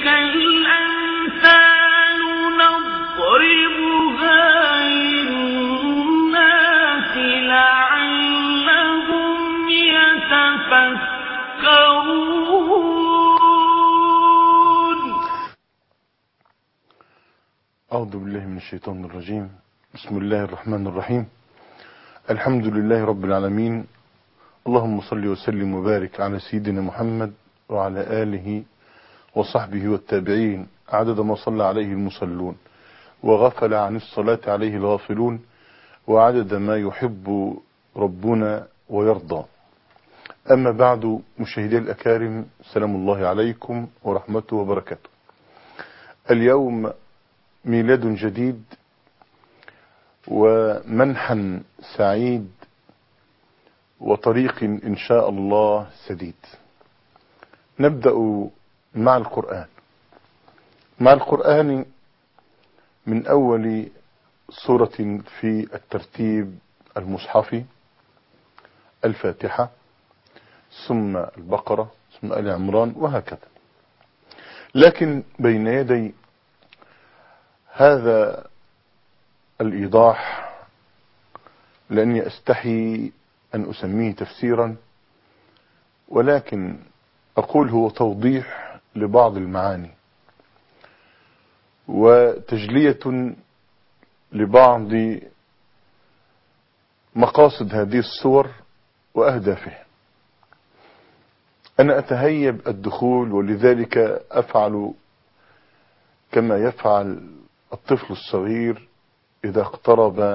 وتلك الأمثال نضربها للناس لعلهم يتفكرون أعوذ بالله من الشيطان الرجيم بسم الله الرحمن الرحيم الحمد لله رب العالمين اللهم صل وسلم وبارك على سيدنا محمد وعلى آله وصحبه والتابعين عدد ما صلى عليه المصلون وغفل عن الصلاة عليه الغافلون وعدد ما يحب ربنا ويرضى أما بعد مشاهدي الأكارم سلام الله عليكم ورحمته وبركاته اليوم ميلاد جديد ومنحا سعيد وطريق إن شاء الله سديد نبدأ مع القرآن مع القرآن من أول سورة في الترتيب المصحفي الفاتحة ثم البقرة ثم آل عمران وهكذا لكن بين يدي هذا الإيضاح لأني أستحي أن أسميه تفسيرا ولكن أقول هو توضيح لبعض المعاني وتجلية لبعض مقاصد هذه الصور وأهدافها أنا أتهيب الدخول ولذلك أفعل كما يفعل الطفل الصغير إذا اقترب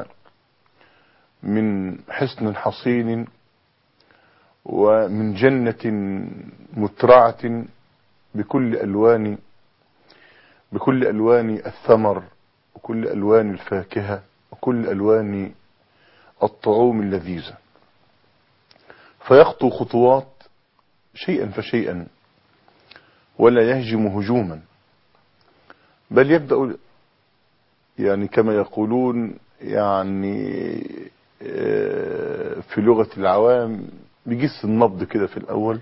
من حصن حصين ومن جنة مترعة بكل ألوان بكل ألوان الثمر وكل ألوان الفاكهة وكل ألوان الطعوم اللذيذة فيخطو خطوات شيئا فشيئا ولا يهجم هجوما بل يبدأ يعني كما يقولون يعني في لغة العوام بيجس النبض كده في الأول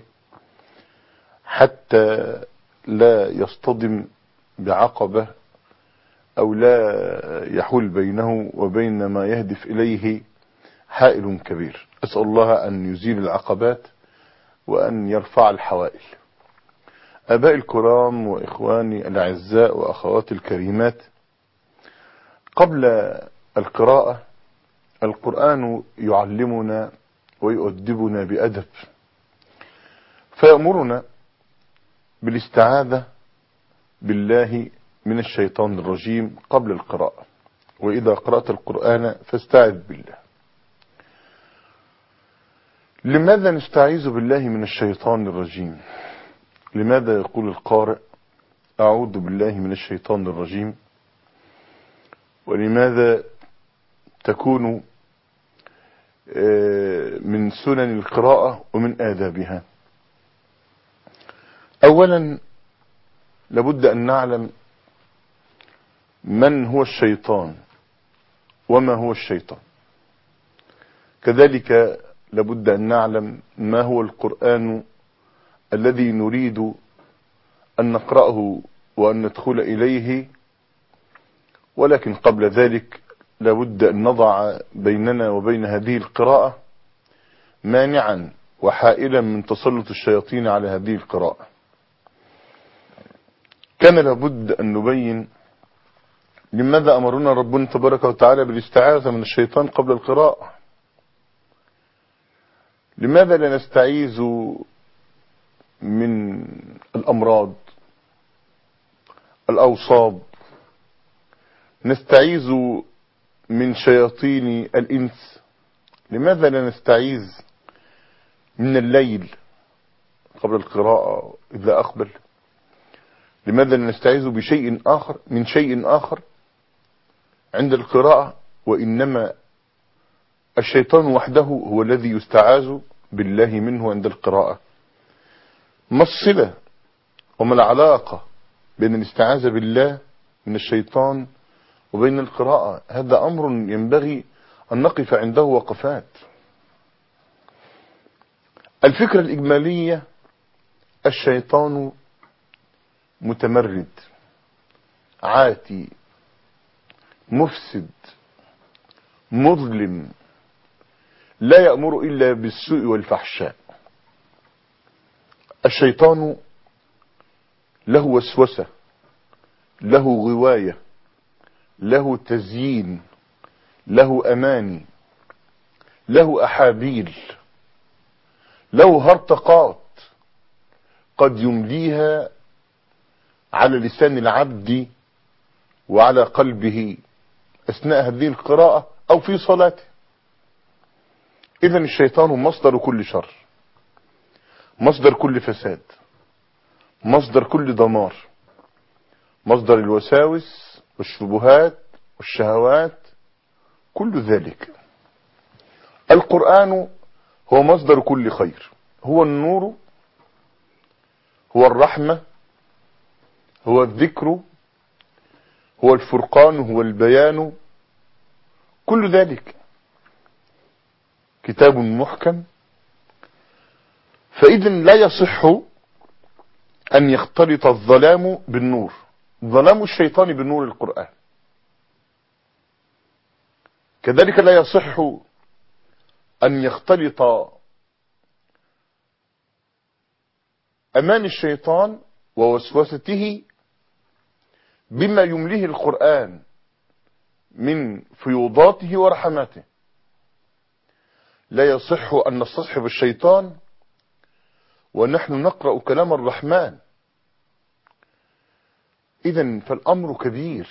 حتى لا يصطدم بعقبة أو لا يحول بينه وبين ما يهدف إليه حائل كبير أسأل الله أن يزيل العقبات وأن يرفع الحوائل أباء الكرام وإخواني الأعزاء وأخواتي الكريمات قبل القراءة القرآن يعلمنا ويؤدبنا بأدب فيأمرنا بالاستعاذة بالله من الشيطان الرجيم قبل القراءة وإذا قرأت القرآن فاستعذ بالله لماذا نستعيذ بالله من الشيطان الرجيم لماذا يقول القارئ أعوذ بالله من الشيطان الرجيم ولماذا تكون من سنن القراءة ومن آدابها أولا لابد أن نعلم من هو الشيطان وما هو الشيطان كذلك لابد أن نعلم ما هو القرآن الذي نريد أن نقرأه وأن ندخل إليه ولكن قبل ذلك لابد أن نضع بيننا وبين هذه القراءة مانعا وحائلا من تسلط الشياطين على هذه القراءة كان لابد أن نبين لماذا أمرنا ربنا تبارك وتعالى بالاستعاذة من الشيطان قبل القراءة لماذا لا نستعيذ من الأمراض الأوصاب نستعيذ من شياطين الإنس لماذا لا نستعيذ من الليل قبل القراءة إذا أقبل لماذا لا نستعيذ بشيء آخر من شيء آخر عند القراءة وإنما الشيطان وحده هو الذي يستعاذ بالله منه عند القراءة ما الصلة وما العلاقة بين الاستعاذة بالله من الشيطان وبين القراءة هذا أمر ينبغي أن نقف عنده وقفات الفكرة الإجمالية الشيطان متمرد عاتي مفسد مظلم لا يأمر إلا بالسوء والفحشاء الشيطان له وسوسة له غواية له تزيين له أماني له أحابيل له هرطقات قد يمليها على لسان العبد وعلى قلبه أثناء هذه القراءة أو في صلاته إذا الشيطان مصدر كل شر مصدر كل فساد مصدر كل دمار مصدر الوساوس والشبهات والشهوات كل ذلك القرآن هو مصدر كل خير هو النور هو الرحمة هو الذكر هو الفرقان هو البيان كل ذلك كتاب محكم فإذا لا يصح أن يختلط الظلام بالنور ظلام الشيطان بالنور القرآن كذلك لا يصح أن يختلط أمان الشيطان ووسوسته بما يمليه القرآن من فيوضاته ورحماته لا يصح أن نستصحب الشيطان ونحن نقرأ كلام الرحمن إذا فالأمر كبير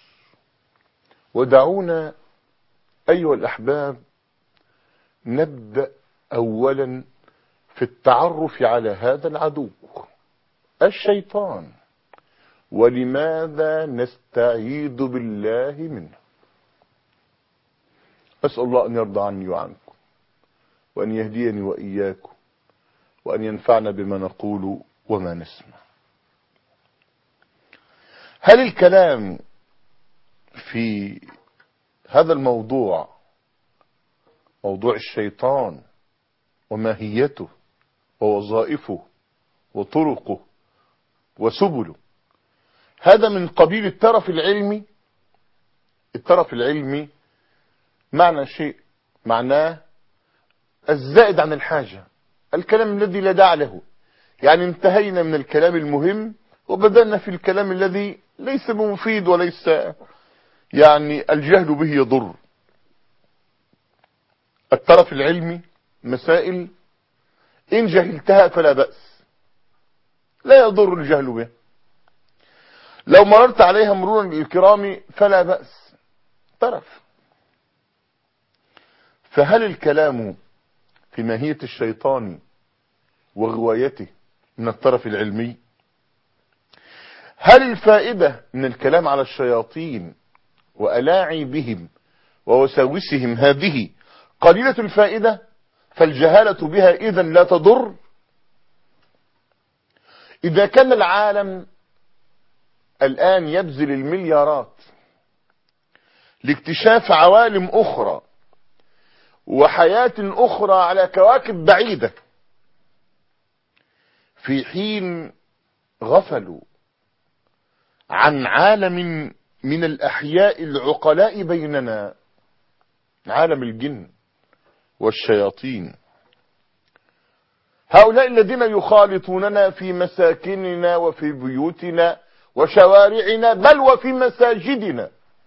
ودعونا أيها الأحباب نبدأ أولا في التعرف على هذا العدو الشيطان ولماذا نستعيذ بالله منه أسأل الله أن يرضى عني وعنكم وأن يهديني وإياكم وأن ينفعنا بما نقول وما نسمع هل الكلام في هذا الموضوع موضوع الشيطان وماهيته ووظائفه وطرقه وسبله هذا من قبيل الترف العلمي الترف العلمي معنى شيء معناه الزائد عن الحاجة الكلام الذي لا داعي له يعني انتهينا من الكلام المهم وبدأنا في الكلام الذي ليس بمفيد وليس يعني الجهل به يضر الترف العلمي مسائل إن جهلتها فلا بأس لا يضر الجهل به لو مررت عليها مرورا الكرام فلا بأس طرف فهل الكلام في ماهية الشيطان وغوايته من الطرف العلمي هل الفائدة من الكلام على الشياطين وألاعي بهم ووساوسهم هذه قليلة الفائدة فالجهالة بها إذا لا تضر إذا كان العالم الآن يبذل المليارات لاكتشاف عوالم أخرى وحياة أخرى على كواكب بعيدة في حين غفلوا عن عالم من الأحياء العقلاء بيننا عالم الجن والشياطين هؤلاء الذين يخالطوننا في مساكننا وفي بيوتنا وشوارعنا بل وفي مساجدنا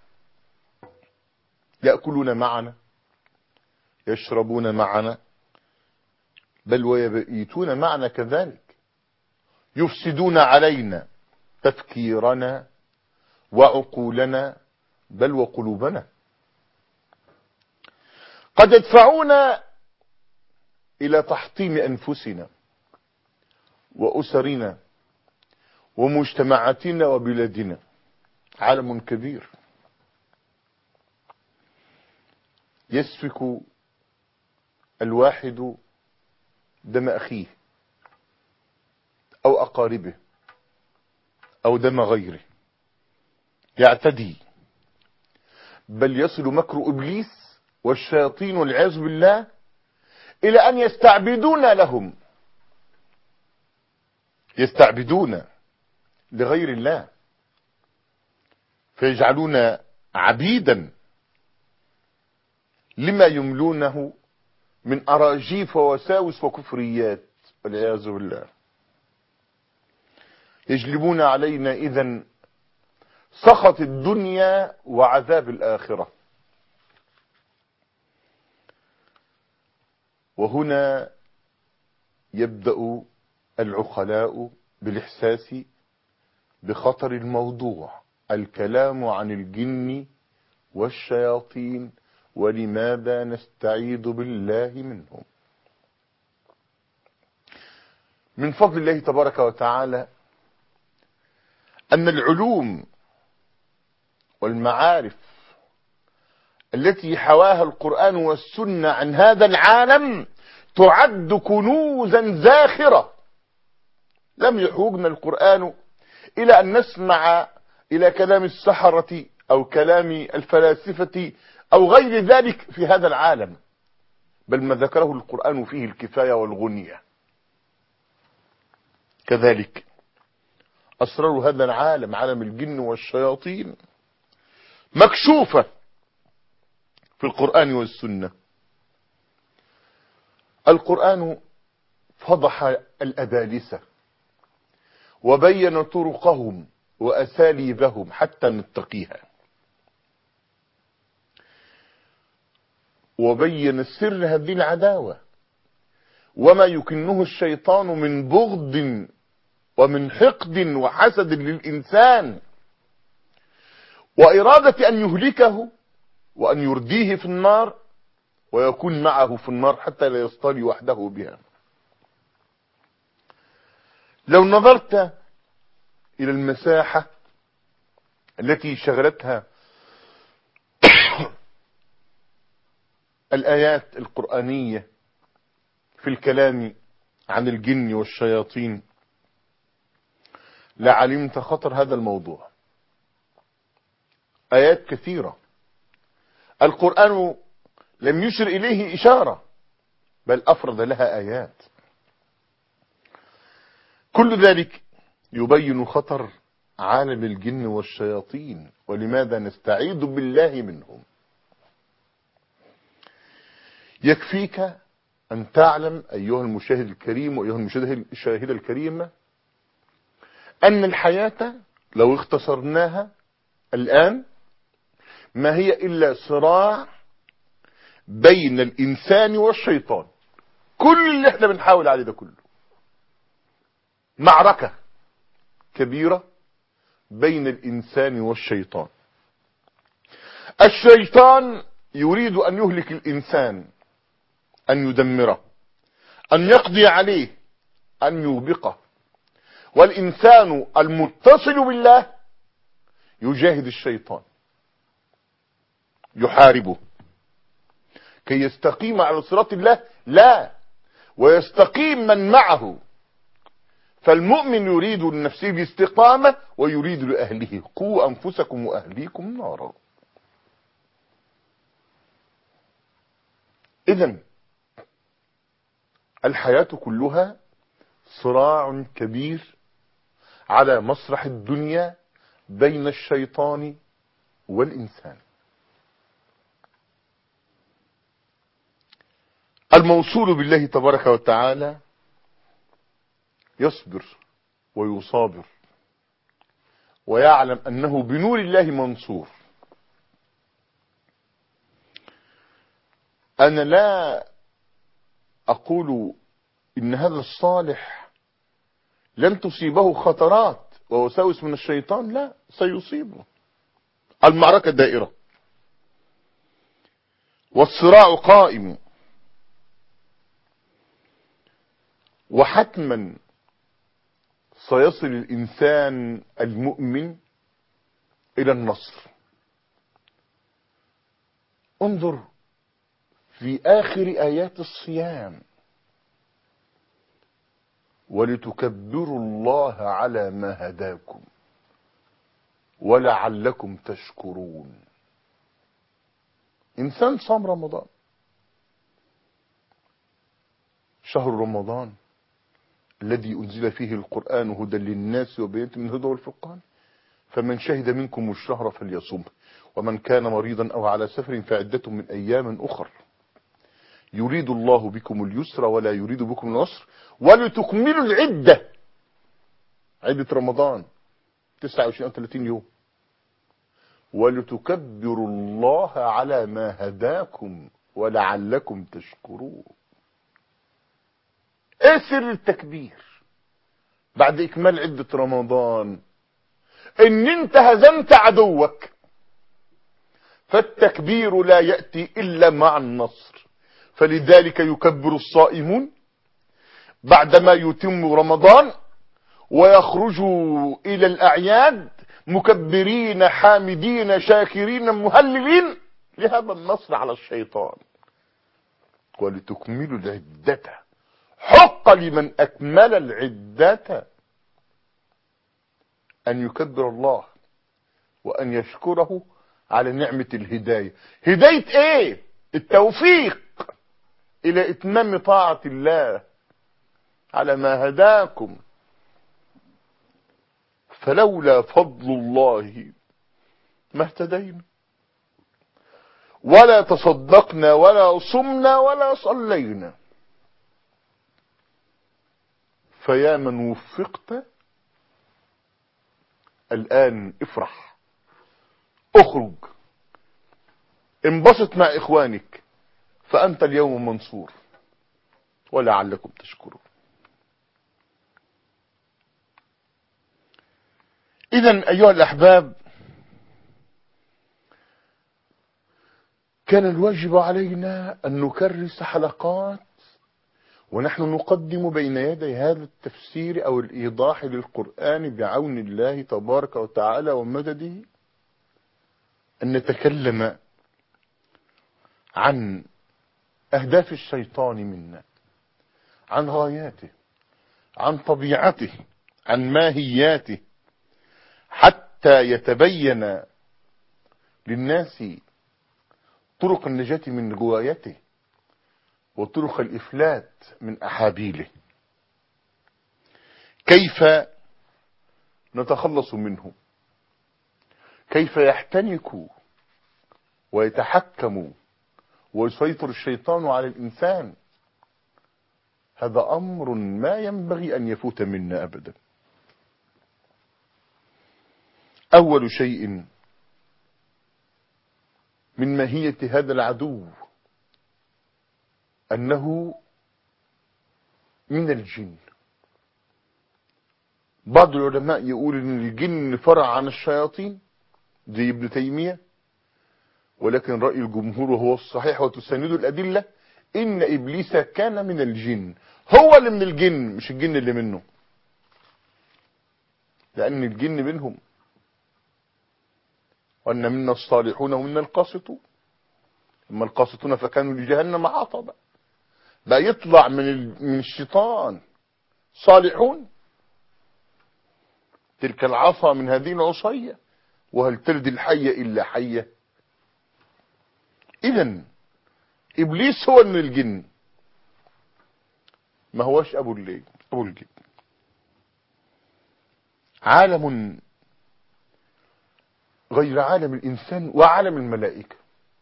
يأكلون معنا يشربون معنا بل ويبيتون معنا كذلك يفسدون علينا تفكيرنا وعقولنا بل وقلوبنا قد يدفعونا إلى تحطيم أنفسنا وأسرنا ومجتمعاتنا وبلادنا عالم كبير يسفك الواحد دم أخيه أو أقاربه أو دم غيره يعتدي بل يصل مكر إبليس والشياطين والعياذ بالله إلى أن يستعبدون لهم يستعبدون لغير الله فيجعلون عبيدا لما يملونه من أراجيف ووساوس وكفريات والعياذ بالله يجلبون علينا إذا سخط الدنيا وعذاب الآخرة وهنا يبدأ العقلاء بالإحساس بخطر الموضوع الكلام عن الجن والشياطين ولماذا نستعيذ بالله منهم من فضل الله تبارك وتعالى أن العلوم والمعارف التي حواها القرآن والسنة عن هذا العالم تعد كنوزا زاخرة لم يحوجنا القرآن إلى أن نسمع إلى كلام السحرة أو كلام الفلاسفة أو غير ذلك في هذا العالم بل ما ذكره القرآن فيه الكفاية والغنية كذلك أسرار هذا العالم عالم الجن والشياطين مكشوفة في القرآن والسنة القرآن فضح الأبالسة وبين طرقهم وأساليبهم حتى نتقيها وبين سر هذه العداوة وما يكنه الشيطان من بغض ومن حقد وحسد للإنسان وإرادة أن يهلكه وأن يرديه في النار ويكون معه في النار حتى لا يصطلي وحده بها لو نظرت إلى المساحة التي شغلتها الآيات القرآنية في الكلام عن الجن والشياطين لعلمت خطر هذا الموضوع آيات كثيرة القرآن لم يشر إليه إشارة بل أفرد لها آيات كل ذلك يبين خطر عالم الجن والشياطين ولماذا نستعيذ بالله منهم يكفيك أن تعلم أيها المشاهد الكريم وأيها المشاهدة الكريمة أن الحياة لو اختصرناها الآن ما هي إلا صراع بين الإنسان والشيطان كل اللي احنا بنحاول عليه ده كله معركة كبيرة بين الإنسان والشيطان الشيطان يريد أن يهلك الإنسان أن يدمره أن يقضي عليه أن يوبقه والإنسان المتصل بالله يجاهد الشيطان يحاربه كي يستقيم على صراط الله لا ويستقيم من معه فالمؤمن يريد لنفسه الاستقامة ويريد لأهله قوا أنفسكم وأهليكم نارا إذا الحياة كلها صراع كبير على مسرح الدنيا بين الشيطان والإنسان الموصول بالله تبارك وتعالى يصبر ويصابر ويعلم أنه بنور الله منصور أنا لا أقول إن هذا الصالح لن تصيبه خطرات ووساوس من الشيطان لا سيصيبه المعركة دائرة والصراع قائم وحتما سيصل الإنسان المؤمن إلى النصر انظر في آخر آيات الصيام ولتكبروا الله على ما هداكم ولعلكم تشكرون إنسان صام رمضان شهر رمضان الذي أنزل فيه القرآن هدى للناس وبينة من الهدى والفرقان فمن شهد منكم الشهر فليصم ومن كان مريضا أو على سفر فعدة من أيام أخر يريد الله بكم اليسر ولا يريد بكم العسر ولتكملوا العدة عدة رمضان 29 أو 30 يوم ولتكبروا الله على ما هداكم ولعلكم تشكرون ايه سر التكبير بعد اكمال عدة رمضان ان انت هزمت عدوك فالتكبير لا يأتي الا مع النصر فلذلك يكبر الصائمون بعدما يتم رمضان ويخرجوا الى الاعياد مكبرين حامدين شاكرين مهللين لهذا النصر على الشيطان ولتكملوا العدة حق لمن أكمل العدة أن يكبر الله وأن يشكره على نعمة الهداية هداية ايه التوفيق الى اتمام طاعة الله على ما هداكم فلولا فضل الله ما اهتدينا ولا تصدقنا ولا صمنا ولا صلينا فيا من وفقت الآن افرح اخرج انبسط مع اخوانك فأنت اليوم منصور ولعلكم تشكرون إذا أيها الأحباب كان الواجب علينا أن نكرس حلقات ونحن نقدم بين يدي هذا التفسير أو الإيضاح للقرآن بعون الله تبارك وتعالى ومدده أن نتكلم عن أهداف الشيطان منا عن غاياته عن طبيعته عن ماهياته حتى يتبين للناس طرق النجاة من غوايته وطرق الإفلات من أحابيله كيف نتخلص منه كيف يحتنك ويتحكم ويسيطر الشيطان على الإنسان هذا أمر ما ينبغي أن يفوت منا أبدا أول شيء من ماهية هذا العدو أنه من الجن بعض العلماء يقول ان الجن فرع عن الشياطين زي ابن تيمية ولكن رأي الجمهور وهو الصحيح وتسند الأدلة إن إبليس كان من الجن هو اللي من الجن مش الجن اللي منه لأن الجن منهم وأن منا الصالحون ومنا القاسطون أما القاسطون فكانوا لجهنم عطبا بقى يطلع من من الشيطان صالحون تلك العصا من هذه العصية وهل تردي الحية إلا حية إذا إبليس هو من الجن ما هوش أبو الليل أبو الجن عالم غير عالم الإنسان وعالم الملائكة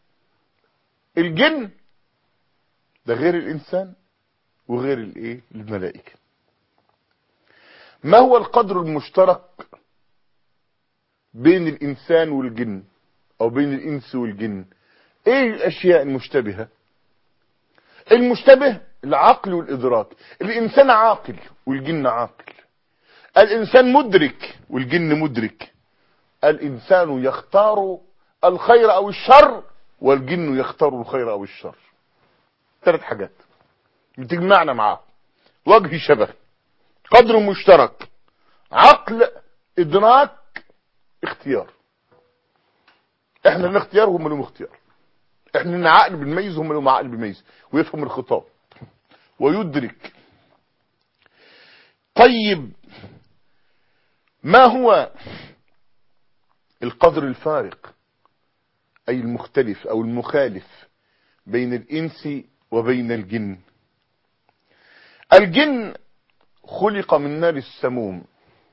الجن ده غير الإنسان وغير الإيه الملائكة ما هو القدر المشترك بين الإنسان والجن أو بين الإنس والجن إيه الأشياء المشتبهة المشتبه العقل والإدراك الإنسان عاقل والجن عاقل الإنسان مدرك والجن مدرك الإنسان يختار الخير أو الشر والجن يختار الخير أو الشر ثلاث حاجات بتجمعنا معاه وجه شبه قدر مشترك عقل إدراك اختيار احنا لنا اختيار وهم لهم اختيار احنا لنا عقل بنميز وهم لهم عقل بيميز ويفهم الخطاب ويدرك طيب ما هو القدر الفارق أي المختلف أو المخالف بين الإنس وبين الجن الجن خلق من نار السموم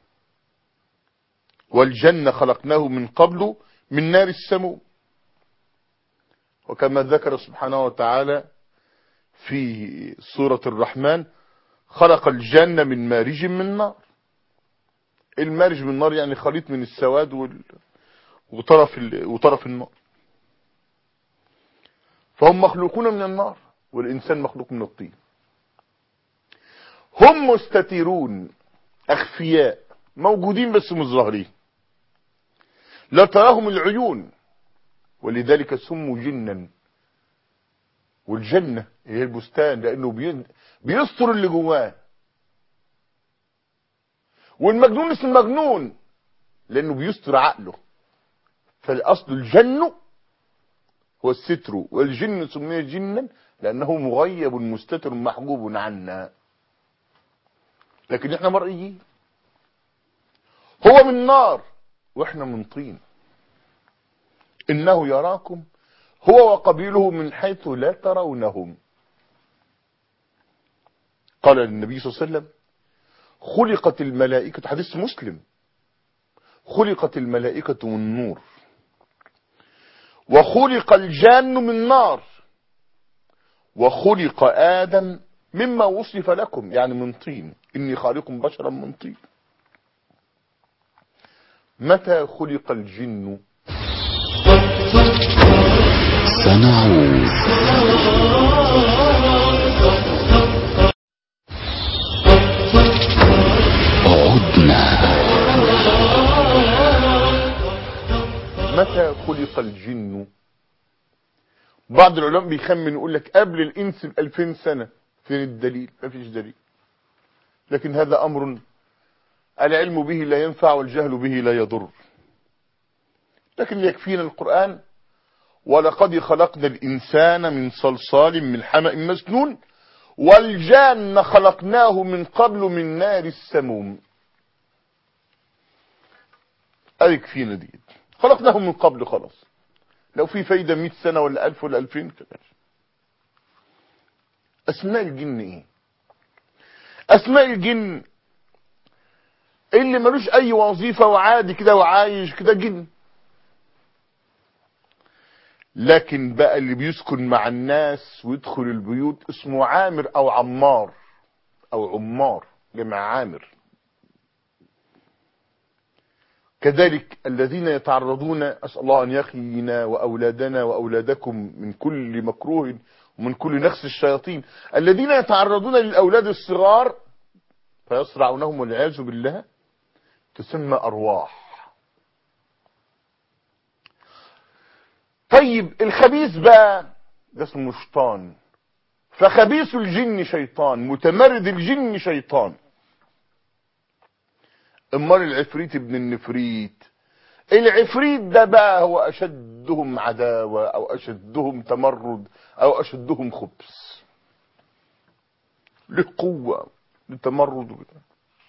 والجنة خلقناه من قبل من نار السموم وكما ذكر سبحانه وتعالى في سورة الرحمن خلق الجنة من مارج من نار المارج من نار يعني خليط من السواد وال... وطرف ال... وطرف النار فهم مخلوقون من النار والإنسان مخلوق من الطين هم مستترون أخفياء موجودين بس مش ظاهرين لا تراهم العيون ولذلك سموا جنا والجنة هي البستان لأنه بي... بيستر اللي جواه والمجنون اسم مجنون لأنه بيستر عقله فالأصل الجن هو الستر والجن سمي جنا لأنه مغيب مستتر محجوب عنا لكن احنا مرئيين هو من نار واحنا من طين انه يراكم هو وقبيله من حيث لا ترونهم قال النبي صلى الله عليه وسلم خلقت الملائكة حديث مسلم خلقت الملائكة من نور وخلق الجان من نار وخلق آدم مما وصف لكم يعني من طين إني خالق بشرا من طين متى خلق الجن سنعود عدنا متى خلق الجن بعض العلماء بيخمن يقول لك قبل الانس ب 2000 سنه فين الدليل مفيش دليل لكن هذا امر العلم به لا ينفع والجهل به لا يضر لكن يكفينا القرآن ولقد خلقنا الإنسان من صلصال من حمأ مسنون والجان خلقناه من قبل من نار السموم أدي كفينا دي خلقناه من قبل خلاص لو في فايدة 100 سنة ولا 1000 ولا 2000 كده أسماء الجن إيه أسماء الجن اللي ملوش أي وظيفة وعادي كده وعايش كده جن لكن بقى اللي بيسكن مع الناس ويدخل البيوت اسمه عامر او عمار او عمار جمع عامر كذلك الذين يتعرضون اسال الله ان يقينا واولادنا واولادكم من كل مكروه ومن كل نخس الشياطين الذين يتعرضون للاولاد الصغار فيصرعونهم والعياذ بالله تسمى ارواح طيب الخبيث بقى ده اسمه شيطان فخبيث الجن شيطان متمرد الجن شيطان امال العفريت ابن النفريت العفريت ده بقى هو اشدهم عداوة او اشدهم تمرد او اشدهم خبث له قوة لتمرد وكده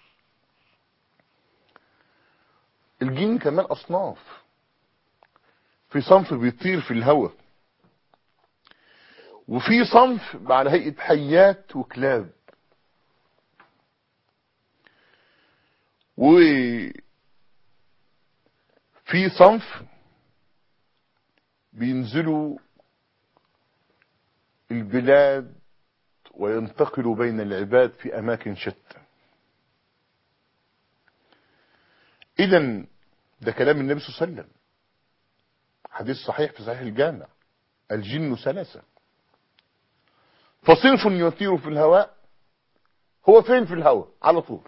الجن كمان اصناف في صنف بيطير في الهواء وفي صنف على هيئة حيات وكلاب وفي صنف بينزلوا البلاد وينتقلوا بين العباد في أماكن شتى إذا ده كلام النبي صلى الله عليه وسلم حديث صحيح في صحيح الجامع الجن ثلاثة فصنف يطير في الهواء هو فين في الهواء على طول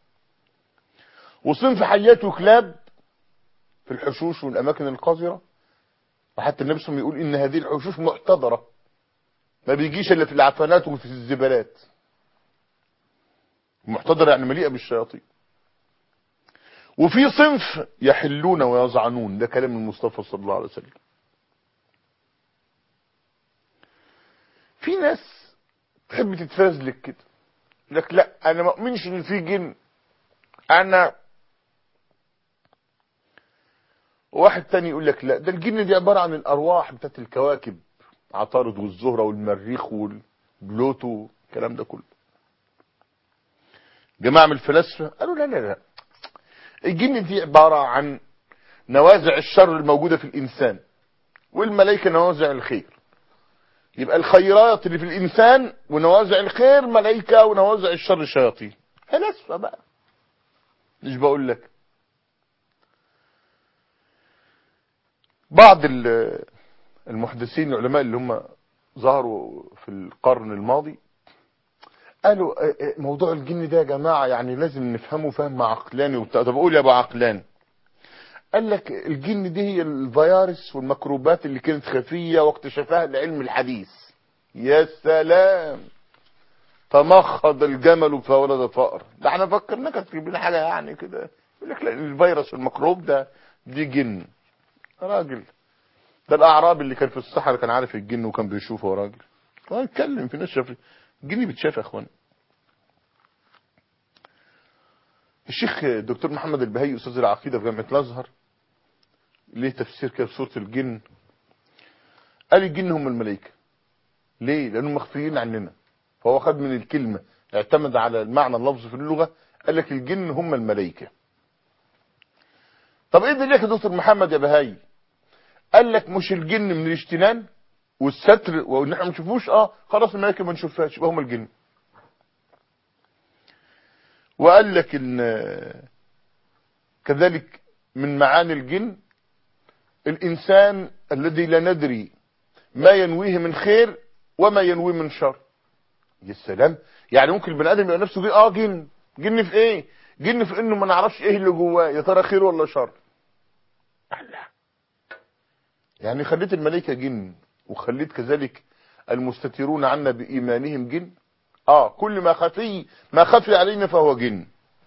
وصنف حياته كلاب في الحشوش والأماكن القذرة وحتى النبي صلى الله عليه وسلم يقول إن هذه الحشوش محتضرة ما بيجيش إلا في العفانات وفي الزبالات محتضرة يعني مليئة بالشياطين وفي صنف يحلون ويزعنون ده كلام المصطفى صلى الله عليه وسلم في ناس تحب تتفازلك كده لك لا انا ما اؤمنش ان في جن انا واحد تاني يقول لك لا ده الجن دي عبارة عن الارواح بتاعت الكواكب عطارد والزهرة والمريخ والبلوتو الكلام ده كله جماعة من الفلاسفة قالوا لا لا لا الجن دي عبارة عن نوازع الشر الموجودة في الإنسان والملائكة نوازع الخير يبقى الخيرات اللي في الإنسان ونوازع الخير ملائكة ونوازع الشر شياطين فلاسفة بقى مش بقول لك بعض ال- المحدثين العلماء اللي هم ظهروا في القرن الماضي قالوا اه، اه، موضوع الجن ده يا جماعة يعني لازم نفهمه فهم عقلاني وبتاع طب اقول يا ابو عقلاني قال لك الجن دي هي الفيروس والميكروبات اللي كانت خفية واكتشفها العلم الحديث يا سلام تمخض الجمل فولد فأر ده احنا فكرنا كانت في بينا حاجة يعني كده يقول لك لا الفيروس والميكروب ده دي جن راجل ده الاعرابي اللي كان في الصحراء كان عارف الجن وكان بيشوفه يا راجل هو يتكلم في ناس شاف الجن بيتشاف يا اخوان الشيخ دكتور محمد البهي استاذ العقيده في جامعه الازهر ليه تفسير كده في سوره الجن قال الجن هم الملائكه ليه لانهم مخفيين عننا فهو خد من الكلمه اعتمد على المعنى اللفظي في اللغه قال لك الجن هم الملائكه طب ايه دليلك يا دكتور محمد يا بهاي قال لك مش الجن من الاجتنان والستر وان احنا ما نشوفوش اه خلاص الملائكه ما نشوفهاش يبقى هم الجن وقال لك ان كذلك من معاني الجن الانسان الذي لا ندري ما ينويه من خير وما ينويه من شر يا سلام يعني ممكن البني ادم يبقى نفسه جن اه جن جن في ايه جن في انه ما نعرفش ايه اللي جواه يا ترى خير ولا شر الله يعني خليت الملائكه جن وخليت كذلك المستترون عنا بايمانهم جن اه كل ما خفي ما خفي علينا فهو جن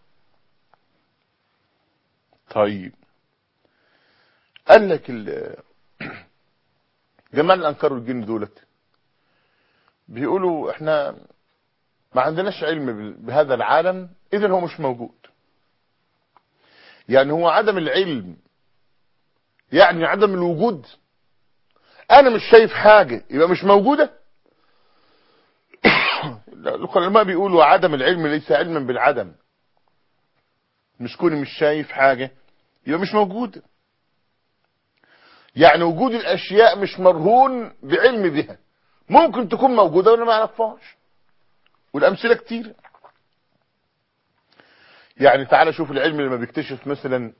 طيب قال لك ال- جماعه اللي انكروا الجن دولت بيقولوا احنا ما عندناش علم بال- بهذا العالم اذا هو مش موجود يعني هو عدم العلم يعني عدم الوجود انا مش شايف حاجة يبقى مش موجودة لا، العلماء بيقولوا عدم العلم ليس علما بالعدم مش كوني مش شايف حاجة يبقى مش موجودة يعني وجود الاشياء مش مرهون بعلم بها ممكن تكون موجودة وانا ما اعرفهاش والامثلة كتير يعني تعالى شوف العلم لما بيكتشف مثلا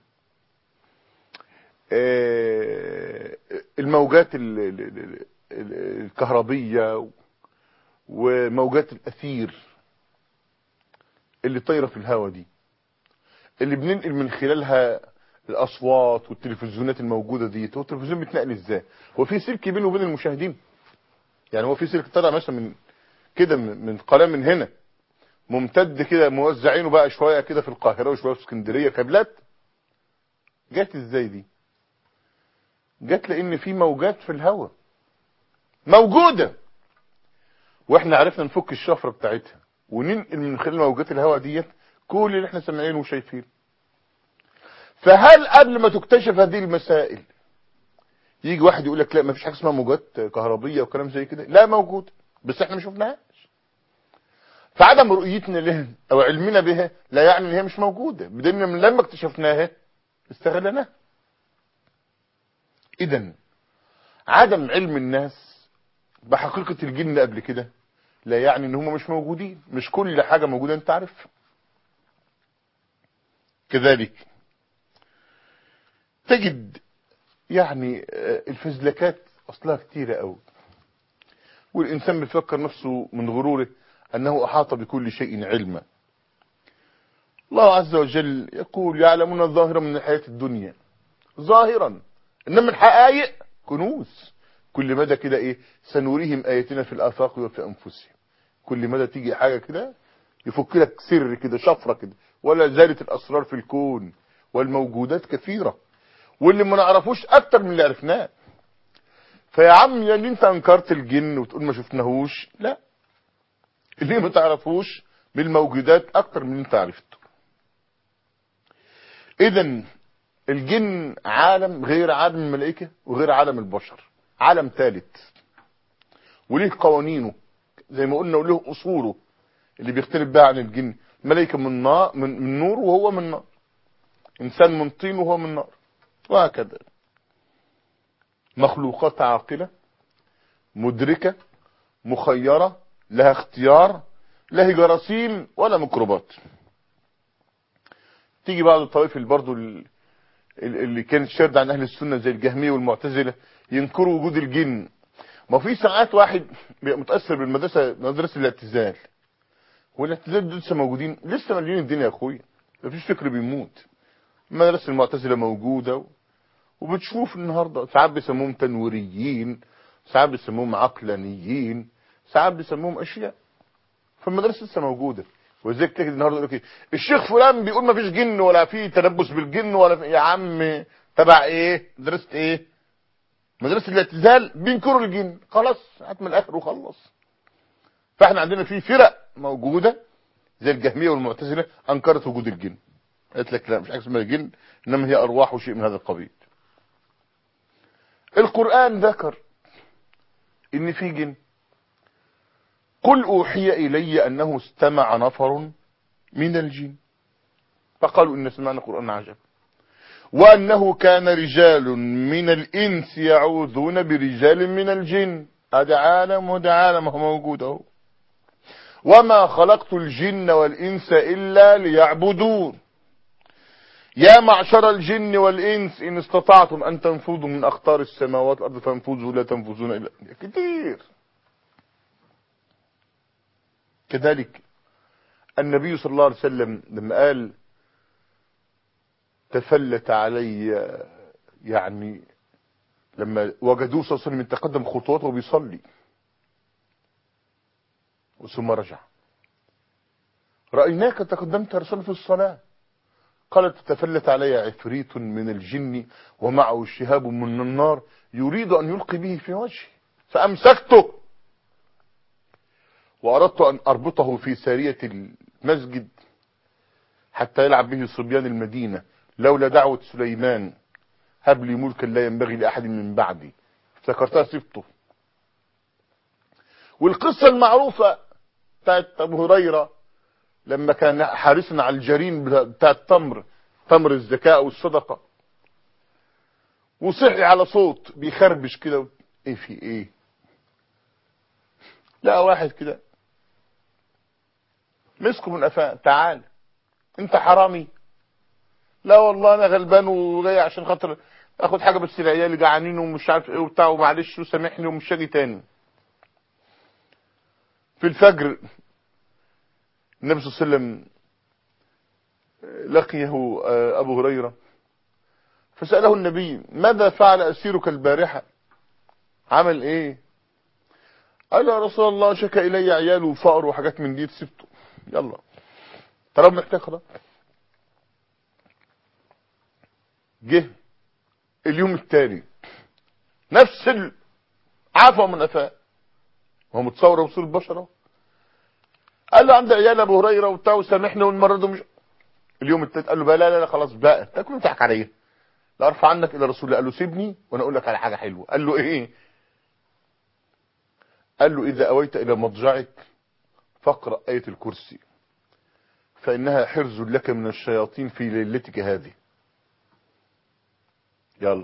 آه، الموجات ال- ال- ال- ال- الكهربية وموجات الأثير اللي طايرة في الهواء دي اللي بننقل من خلالها الأصوات والتلفزيونات الموجودة دي هو التلفزيون بيتنقل ازاي هو في سلك بينه وبين المشاهدين يعني هو في سلك طالع مثلا من كده من من قناه من هنا ممتد كده موزعينه بقى شويه كده في القاهره وشويه في اسكندريه كابلات جت ازاي دي جت لان في موجات في الهواء موجوده واحنا عرفنا نفك الشفره بتاعتها وننقل من خلال موجات الهواء ديت كل اللي احنا سامعينه وشايفينه فهل قبل ما تكتشف هذه المسائل يجي واحد يقول لك لا ما فيش حاجه اسمها موجات كهربيه وكلام زي كده لا موجود بس احنا ما شفناهاش فعدم رؤيتنا لها او علمنا بها لا يعني ان هي مش موجوده بدليل من لما اكتشفناها استغلناها اذا عدم علم الناس بحقيقه الجن قبل كده لا يعني ان هم مش موجودين مش كل حاجه موجوده انت عارفها كذلك تجد يعني آه، الفزلكات اصلها كتيره قوي والإنسان بيفكر نفسه من غروره أنه أحاط بكل شيء علما الله عز وجل يقول يعلمون الظاهرة من الحياة الدنيا ظاهرا إنما الحقائق كنوز كل مدى كده إيه سنريهم آياتنا في الآفاق وفي أنفسهم كل مدى تيجي حاجة كده يفك لك سر كده شفرة كده ولا زالت الأسرار في الكون والموجودات كثيرة واللي ما نعرفوش أكتر من اللي عرفناه فيا عم يا اللي انت انكرت الجن وتقول ما شفناهوش لا اللي ما تعرفوش بالموجودات اكتر من اللي انت عرفته اذا الجن عالم غير عالم الملائكة وغير عالم البشر عالم ثالث وليه قوانينه زي ما قلنا وله اصوله اللي بيختلف بها عن الجن ملائكة من نار من, من نور وهو من نار انسان من طين وهو من نار وهكذا مخلوقات عاقلة مدركة مخيرة لها اختيار لا هي جراثيم ولا ميكروبات تيجي بعض الطوائف اللي برضه ال- ال- اللي كانت شارده عن اهل السنه زي الجهميه والمعتزله ينكروا وجود الجن ما في ساعات واحد بيبقى متاثر بالمدرسه مدرسه الاعتزال والاعتزال دول لسه موجودين لسه مالين الدنيا يا اخويا مفيش فكر بيموت مدرسه المعتزله موجوده و... وبتشوف النهارده ساعات بيسموهم تنويريين ساعات بيسموهم عقلانيين ساعات بيسموهم اشياء فالمدرسه لسه موجوده وزيك تجد النهارده يقول لك إيه؟ الشيخ فلان بيقول ما فيش جن ولا في تلبس بالجن ولا في يا عم تبع ايه مدرسه ايه مدرسه الاعتزال بينكروا الجن خلاص هات من الاخر وخلص فاحنا عندنا في فرق موجوده زي الجهميه والمعتزله انكرت وجود الجن قالت لك لا مش حاجه اسمها الجن انما هي ارواح وشيء من هذا القبيل القران ذكر ان في جن قل اوحي الي انه استمع نفر من الجن فقالوا ان سمعنا قران عجب وانه كان رجال من الانس يعوذون برجال من الجن هذا عالم وده عالم هو موجود اهو وما خلقت الجن والانس الا ليعبدون يا معشر الجن والانس ان استطعتم ان تنفذوا من اقطار السماوات والارض فانفذوا لا تنفذون الا كتير كذلك النبي صلى الله عليه وسلم لما قال تفلت علي يعني لما وجدوه صلى الله عليه وسلم يتقدم خطواته وبيصلي ثم رجع رأيناك تقدمت رسول في الصلاة قالت تفلت علي عفريت من الجن ومعه شهاب من النار يريد أن يلقي به في وجهي فأمسكته وأردت أن أربطه في سارية المسجد حتى يلعب به صبيان المدينة لولا دعوة سليمان هب لي ملكا لا ينبغي لأحد من بعدي افتكرتها سبته والقصة المعروفة بتاعت أبو هريرة لما كان حارسا على الجرين بتاع التمر تمر الزكاة والصدقة وصحي على صوت بيخربش كده ايه في ايه لا واحد كده مسكه من قفاه تعال انت حرامي لا والله انا غلبان وجاي عشان خاطر اخد حاجه بس العيال جعانين ومش عارف ايه وبتاع ومعلش وسامحني ومش هاجي تاني في الفجر النبي صلى الله عليه وسلم لقيه ابو هريره فساله النبي ماذا فعل اسيرك البارحه عمل ايه قال يا رسول الله شكى الي عياله وفقر وحاجات من دي سبته يلا ترى محتاج خلاص جه اليوم التالي نفس العفو من قفاه هو متصور رسول البشر اهو قال له عند عيال ابو هريره وبتاع وسامحني والمره دي مش اليوم التالت قال له بقى لا لا لا خلاص بقى انت كنت بتضحك عليا لا ارفع عنك الى رسول الله قال له سيبني وانا اقول لك على حاجه حلوه قال له ايه قال له اذا اويت الى مضجعك فاقرا ايه الكرسي فانها حرز لك من الشياطين في ليلتك هذه يلا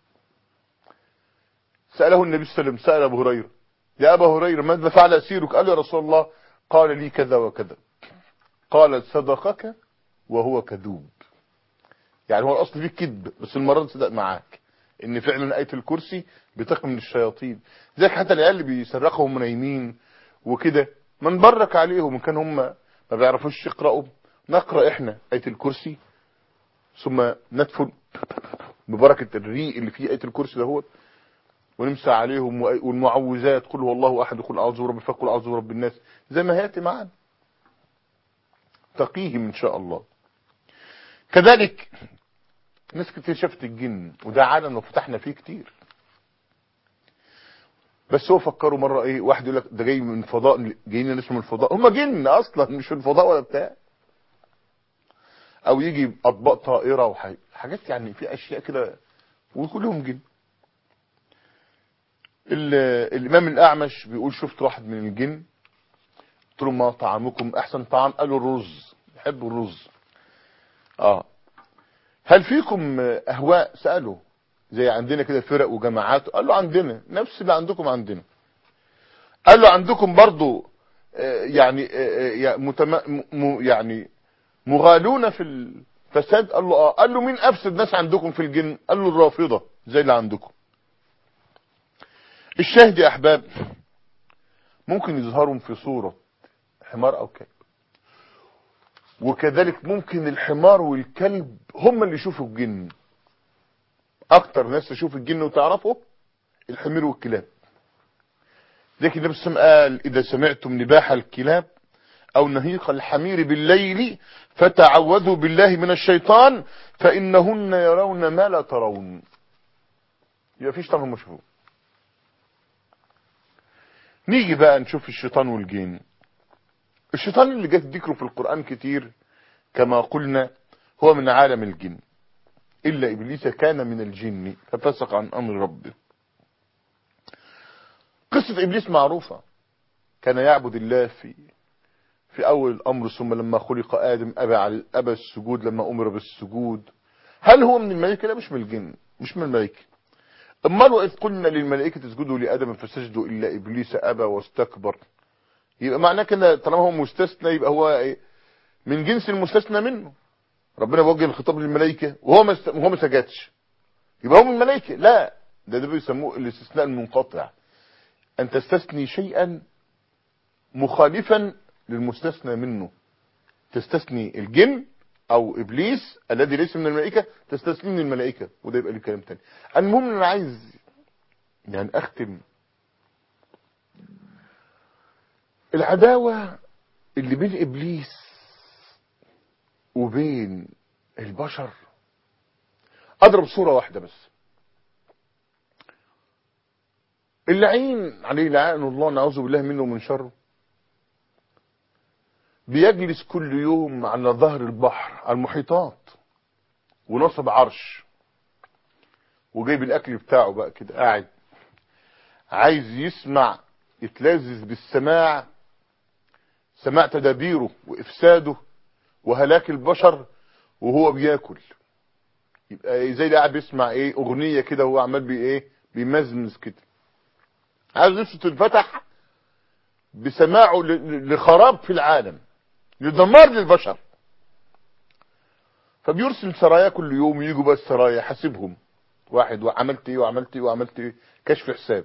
سأله النبي صلى الله عليه وسلم سأل أبو هريرة يا أبا هريرة ماذا فعل أسيرك قال يا رسول الله قال لي كذا وكذا قال صدقك وهو كذوب يعني هو الأصل فيه كذب بس المرة دي صدق معاك إن فعلا آية الكرسي بتقي من الشياطين زيك حتى العيال اللي بيسرقوا هم نايمين وكده ما نبرك عليهم إن كان هم ما بيعرفوش يقرأوا نقرأ إحنا آية الكرسي ثم ندفن ببركة الريق اللي فيه آية الكرسي دهوت ونمسح عليهم والمعوذات قل هو الله احد قل اعوذ برب الفلق قل اعوذ برب الناس زي ما هياتي معانا تقيهم ان شاء الله كذلك ناس كتير شافت الجن وده عالم لو فتحنا فيه كتير بس هو فكروا مره ايه واحد يقول لك ده جاي من فضاء جايين ناس من الفضاء هم جن اصلا مش في الفضاء ولا بتاع او يجي اطباق طائره وحاجات يعني في اشياء كده وكلهم جن الامام الاعمش بيقول شفت واحد من الجن قلت له ما طعامكم احسن طعام قالوا الرز بحب الرز اه هل فيكم اهواء سألوا زي عندنا كده فرق وجماعات قال له عندنا نفس اللي عندكم عندنا قال له عندكم برضو آه، يعني آه، آه، متم... م- يعني مغالون في الفساد قال له اه قال له مين افسد ناس عندكم في الجن قال له الرافضة زي اللي عندكم الشاهد يا احباب ممكن يظهروا في صورة حمار او كلب وكذلك ممكن الحمار والكلب هم اللي يشوفوا الجن اكتر ناس تشوف الجن وتعرفه الحمير والكلاب لكن النبي صلى الله عليه وسلم قال اذا سمعتم نباح الكلاب او نهيق الحمير بالليل فتعوذوا بالله من الشيطان فانهن يرون ما لا ترون يبقى فيش طبعا مشهور نيجي بقى نشوف الشيطان والجن الشيطان اللي جت ذكره في القرآن كتير كما قلنا هو من عالم الجن إلا إبليس كان من الجن ففسق عن أمر ربه قصة إبليس معروفة كان يعبد الله في في أول الأمر ثم لما خلق آدم أبى على أبى السجود لما أمر بالسجود هل هو من الملائكة لا مش من الجن مش من الملائكة أمال وإذ قلنا للملائكة اسجدوا لآدم فسجدوا إلا إبليس أبى واستكبر يبقى معناه كده طالما هو مستثنى يبقى هو إيه؟ من جنس المستثنى منه ربنا بوجه الخطاب للملائكة وهو ما است- وهو ما سجدش يبقى هو من الملائكة لا ده ده بيسموه الاستثناء المنقطع أن تستثني شيئا مخالفا للمستثنى منه تستثني الجن او ابليس الذي ليس من الملائكه تستثني من الملائكه وده يبقى ليه كلام تاني المهم ان انا عايز يعني اختم العداوه اللي بين ابليس وبين البشر اضرب صوره واحده بس اللعين عليه لعان الله نعوذ بالله منه ومن شره بيجلس كل يوم على ظهر البحر على المحيطات ونصب عرش وجايب الاكل بتاعه بقى كده قاعد عايز يسمع يتلذذ بالسماع سماع تدابيره وافساده وهلاك البشر وهو بياكل يبقى زي اللي قاعد بيسمع ايه اغنيه كده وهو عمال بي ايه بيمزمز كده عايز نفسه تنفتح بسماعه ل- ل- لخراب في العالم لدمار للبشر فبيرسل سرايا كل يوم يجوا بقى السرايا حاسبهم واحد وعملت ايه وعملت ايه وعملت ايه كشف حساب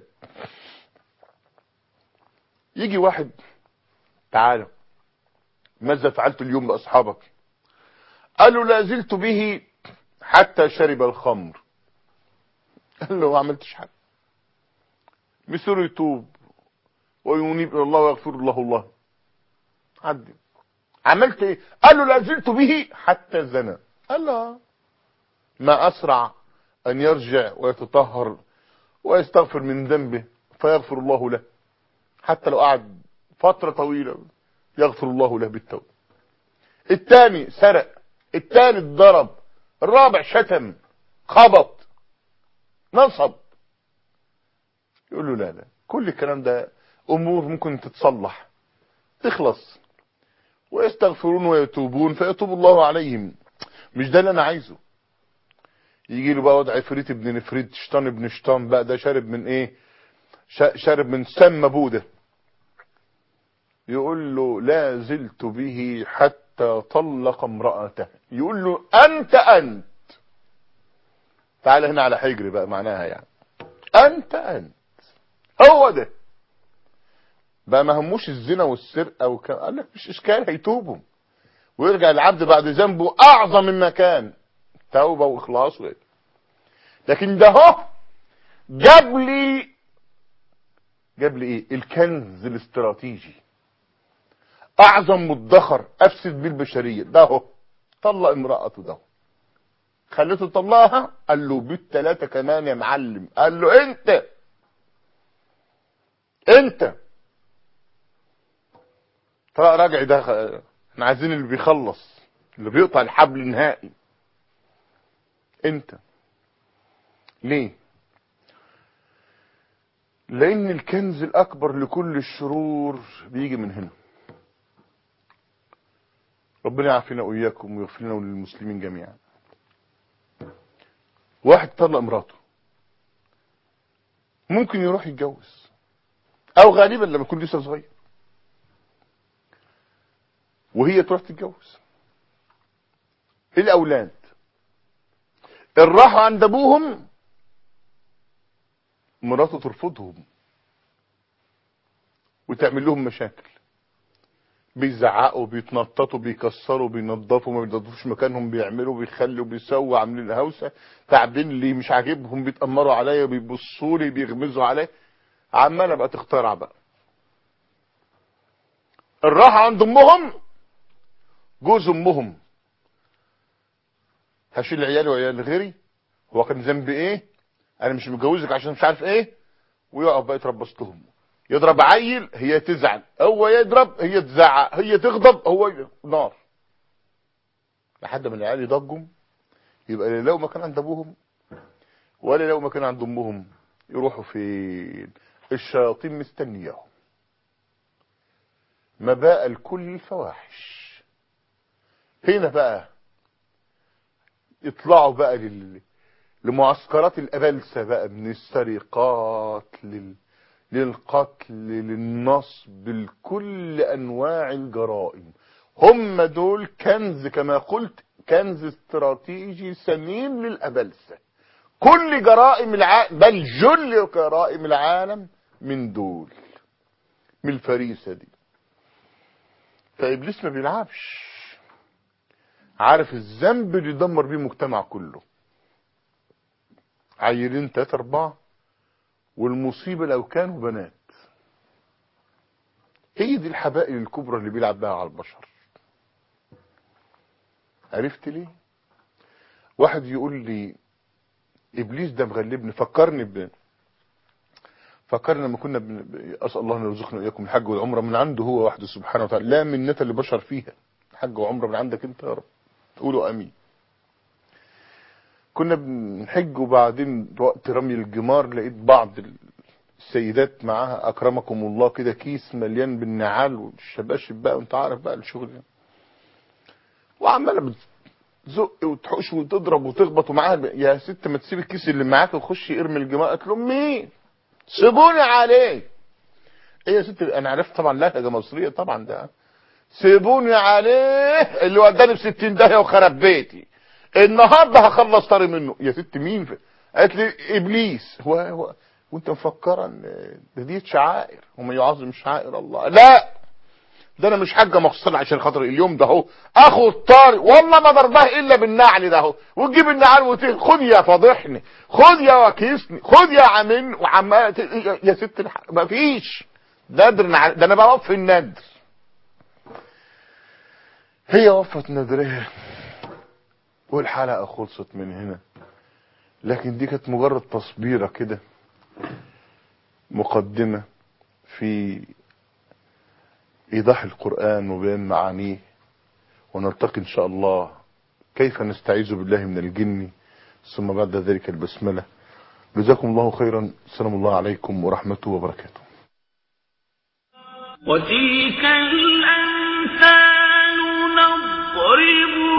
يجي واحد تعالى ماذا فعلت اليوم لاصحابك قالوا لا زلت به حتى شرب الخمر قال له ما عملتش حاجه مصير يتوب وينيب الى الله ويغفر له الله عدي عملت ايه قال له لا زلت به حتى زنى قال له ما اسرع ان يرجع ويتطهر ويستغفر من ذنبه فيغفر الله له حتى لو قعد فترة طويلة يغفر الله له بالتوبة الثاني سرق الثالث ضرب الرابع شتم خبط نصب يقول له لا لا كل الكلام ده امور ممكن تتصلح تخلص ويستغفرون ويتوبون فيتوب الله عليهم مش ده اللي انا عايزه يجي له بقى وضع عفريت ابن نفريت شيطان ابن شيطان بقى ده شارب من ايه شا- شارب من سم بوده يقول له لا زلت به حتى طلق امرأته يقول له انت انت تعال هنا على حجري بقى معناها يعني انت انت هو ده بقى ما هموش الزنا والسرقه وكان قال لك مش اشكال هيتوبوا ويرجع العبد بعد ذنبه اعظم مما كان توبه واخلاص و... لكن ده هو جاب لي جاب لي ايه الكنز الاستراتيجي اعظم مدخر افسد بيه البشريه ده هو طلق امراته ده خليته طلقها قال له بالثلاثه كمان يا معلم قال له انت انت طلع راجع ده خ- احنا عايزين اللي بيخلص اللي بيقطع الحبل نهائي انت ليه لان الكنز الاكبر لكل الشرور بيجي من هنا ربنا يعافينا وإياكم ويغفر لنا وللمسلمين جميعا واحد طلق مراته ممكن يروح يتجوز او غالبا لما يكون لسه صغير وهي تروح تتجوز الاولاد ان راحوا عند ابوهم مراته ترفضهم وتعمل لهم مشاكل بيزعقوا بيتنططوا بيكسروا بينظفوا ما بينظفوش مكانهم بيعملوا بيخلوا بيسووا عاملين هوسه تعبين اللي مش عاجبهم بيتامروا عليا بيبصوا لي بيغمزوا عليا عماله بقى تخترع بقى الراحه عند امهم جوز امهم هشيل عيالي وعيال غيري هو كان ذنبي ايه انا مش متجوزك عشان مش عارف ايه ويقعد بقى يتربص لهم يضرب عيل هي تزعل هو يضرب هي تزعق هي تغضب هو ي- نار لحد ما العيال يضجوا يبقى لا لو ما كان عند ابوهم ولا لو ما كان عند امهم يروحوا فين الشياطين مستنياهم مباء الكل الفواحش هنا بقى يطلعوا بقى لل... لمعسكرات الأبلسة بقى من السرقات لل... للقتل للنصب لكل أنواع الجرائم هم دول كنز كما قلت كنز استراتيجي ثمين للأبلسة كل جرائم العالم بل جل جرائم العالم من دول من الفريسة دي فإبليس ما بيلعبش عارف الذنب اللي يدمر بيه المجتمع كله عيلين تلاتة أربعة والمصيبة لو كانوا بنات هي دي الحبائل الكبرى اللي بيلعب بها على البشر عرفت ليه واحد يقول لي ابليس ده مغلبني فكرني ب فكرنا لما كنا بن... اسال الله ان يرزقنا واياكم الحج والعمره من عنده هو وحده سبحانه وتعالى لا منة لبشر فيها حج وعمره من عندك انت يا رب قولوا امين كنا بنحج وبعدين وقت رمي الجمار لقيت بعض السيدات معاها اكرمكم الله كده كيس مليان بالنعال والشباشب بقى وانت عارف بقى الشغل ده وعماله بتزق وتحوش وتضرب وتخبط ومعاها يا ست ما تسيب الكيس اللي معاك وخش ارمي الجمار قالت له مين سيبوني عليه ايه يا ست انا عرفت طبعا لهجه مصريه طبعا ده سيبوني عليه اللي وداني ب 60 داهيه وخرب بيتي النهارده هخلص طري منه يا ست مين في؟ قالت لي ابليس هو هو وانت مفكره ان ده دي شعائر وما يعظم شعائر الله لا ده انا مش حاجه مخصوصا عشان خاطر اليوم ده اهو اخو الطاري والله ما ضربها الا بالنعل ده اهو وتجيب النعال وتقول خد يا فضحني خد يا وكيسني خد يا عمين وعمال يا ست الح... ما فيش ندر نع- ده انا بوقف في الندر هي وفت ندرها والحلقه خلصت من هنا لكن دي كانت مجرد تصبيره كده مقدمه في ايضاح القرآن وبيان معانيه ونلتقي ان شاء الله كيف نستعيذ بالله من الجن ثم بعد ذلك البسملة جزاكم الله خيرا سلام الله عليكم ورحمته وبركاته وتلك الأمثال نضربها